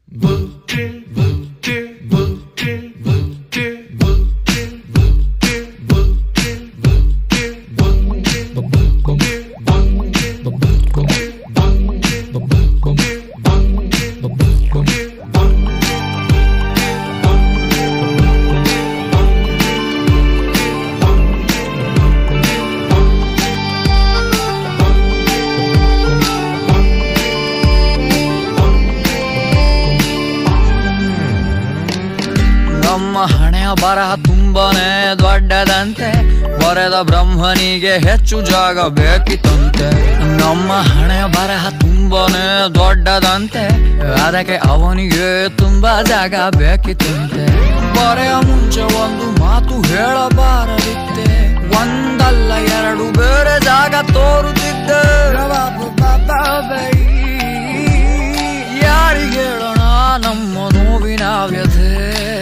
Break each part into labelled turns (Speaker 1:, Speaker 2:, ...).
Speaker 1: ನಮ್ಮ ಹಣೆಯ ಬರಹ ತುಂಬಾನೇ ದೊಡ್ಡದಂತೆ ಬರೆದ ಬ್ರಹ್ಮನಿಗೆ ಹೆಚ್ಚು ಜಾಗ ಬೇಕಿತ್ತಂತೆ ನಮ್ಮ ಹಣೆಯ ಬರಹ ತುಂಬಾನೇ ದೊಡ್ಡದಂತೆ ಅದಕ್ಕೆ ಅವನಿಗೆ ತುಂಬಾ ಜಾಗ ಬೇಕಿತ್ತಂತೆ ಬರೆಯ ಮುಂಚೆ ಒಂದು ಮಾತು ಹೇಳಬಾರದಿತ್ತೆ ಒಂದಲ್ಲ ಎರಡು ಬೇರೆ ಜಾಗ ತೋರುತ್ತಿದ್ದೆ ಯಾರಿಗೆ ಹೇಳೋಣ ನಮ್ಮ ನೋವಿನ ವ್ಯಥೆ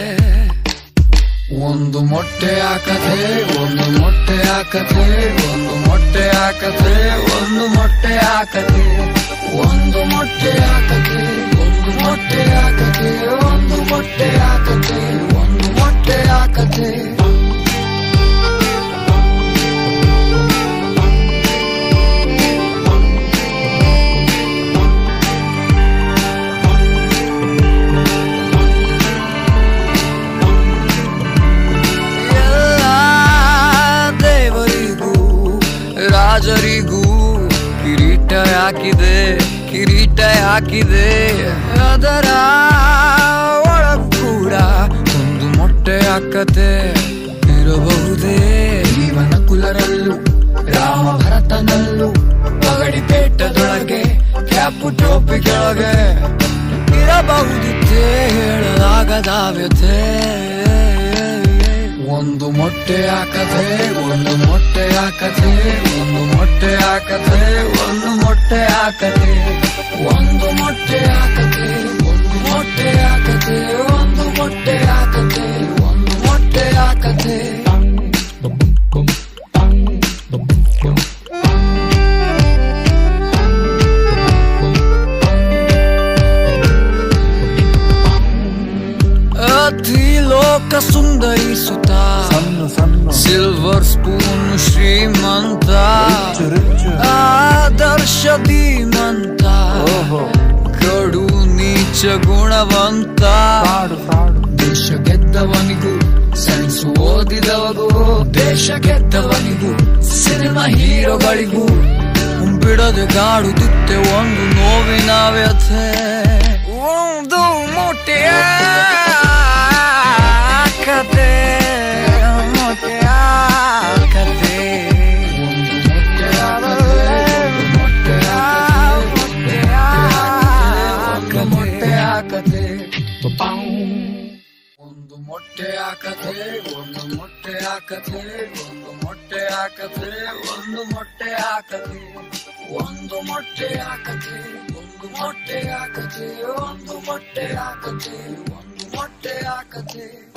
Speaker 1: ಒಂದು ಮೊಟ್ಟೆಯ ಕಥೆ ಒಂದು ಮೊಟ್ಟೆಯ ಕಥೆ ಒಂದು ಮೊಟ್ಟೆಯ ಕಥೆ ಒಂದು ಮೊಟ್ಟೆಯ ಕಥೆ ಒಂದು ಮೊಟ್ಟೆಯ ಕಥೆ ಒಂದು ಮೊಟ್ಟೆಯ ಕಥೆ ಒಂದು ಮೊಟ್ಟೆಯ ಕಥೆ ಒಂದು ಮೊಟ್ಟೆಯ ಕಥೆ ಎಲ್ಲ ದೇವರಿಗೂ ರಾಜರಿಗೂ ಕಿರೀಟ ಹಾಕಿದೆ ಕಿರೀಟ ಹಾಕಿದೆ ಅದರ ಒಳಗ್ ಕೂಡ ಒಂದು ಮೊಟ್ಟೆ ಹಾಕತೆ ಇರಬಹುದೇ ಜೀವನ ಕುಲರಲ್ಲೂ ರಾಮ ಭರತನಲ್ಲೂ ಪಗಡಿ ಪೇಟದೊಳಗೆ ಕ್ಯಾಪು ಟೋಪಿ ಕೆಳಗೆ ಇರಬಹುದಿತ್ತೆ ಹೇಳಲಾಗದ ವ್ಯಥೆ ಒಂದು ಮೊಟ್ಟೆಯ ಕಥೆ ಒಂದು ಮೊಟ್ಟೆಯ ಕಥೆ ಒಂದು ಮೊಟ್ಟೆಯ ಕಥೆ ಒಂದು ಮೊಟ್ಟೆಯ ಕಥೆ ಒಂದು ಮೊಟ್ಟೆಯ ಕಥೆ ಒಂದು ಮೊಟ್ಟೆಯ ಕಥೆ ಒಂದು ಮೊಟ್ಟೆಯ ಕಥೆ ಒಂದು ಮೊಟ್ಟೆಯ ಕಥೆ ಅತಿ ಲೋಕ ಸುಂದರಿಸುತ್ತ
Speaker 2: ಸಣ್ಣ ಸಣ್ಣ
Speaker 1: ಸಿಲ್ವರ್ ಸ್ಪೂನ್ ಶ್ರೀಮಂತ
Speaker 2: ರಿಚ್ ರಿಚ್
Speaker 1: ಆದರ್ಶ ಧೀಮಂತ
Speaker 2: ಓಹೋ
Speaker 1: ಕಡು ನೀಚ ಗುಣವಂತ
Speaker 2: ಫ್ರಾಡು ಫ್ರಾಡು
Speaker 1: ದೇಶ ಗೆದ್ದವನಿಗೂ ಸೈನ್ಸ್ ಓದಿದವಗೂ ದೇಶ ಗೆದ್ದವನಿಗೂ ಸಿನಿಮಾ ಹೀರೋಗಳಿಗೂ ಬಿಡದೆ ಕಾಡುತ್ತಿತ್ತೆ ಒಂದು ನೋವಿನ ವ್ಯಥೆ ಒಂದು ಮೊಟ್ಟೆಯ ಕತೆ ಮೊಟ್ಟೆಯ ಕತೆ ಒಂದು ಮೊಟ್ಟೆಯ ಮೊಟ್ಟೆಯ ಕತೆ ಒಂದು ಮೊಟ್ಟೆಯ ಕಥೆ ಒಂದು ಮೊಟ್ಟೆಯ ಕಥೆ ಒಂದು ಮೊಟ್ಟೆಯ ಕಥೆ ಒಂದು ಮೊಟ್ಟೆಯ ಕಥೆ ಒಂದು ಮೊಟ್ಟೆಯ ಕಥೆ ಒಂದು ಮೊಟ್ಟೆಯ ಕಥೆ ಒಂದು ಮೊಟ್ಟೆಯ ಕಥೆ ಒಂದು ಮೊಟ್ಟೆಯ ಕಥೆ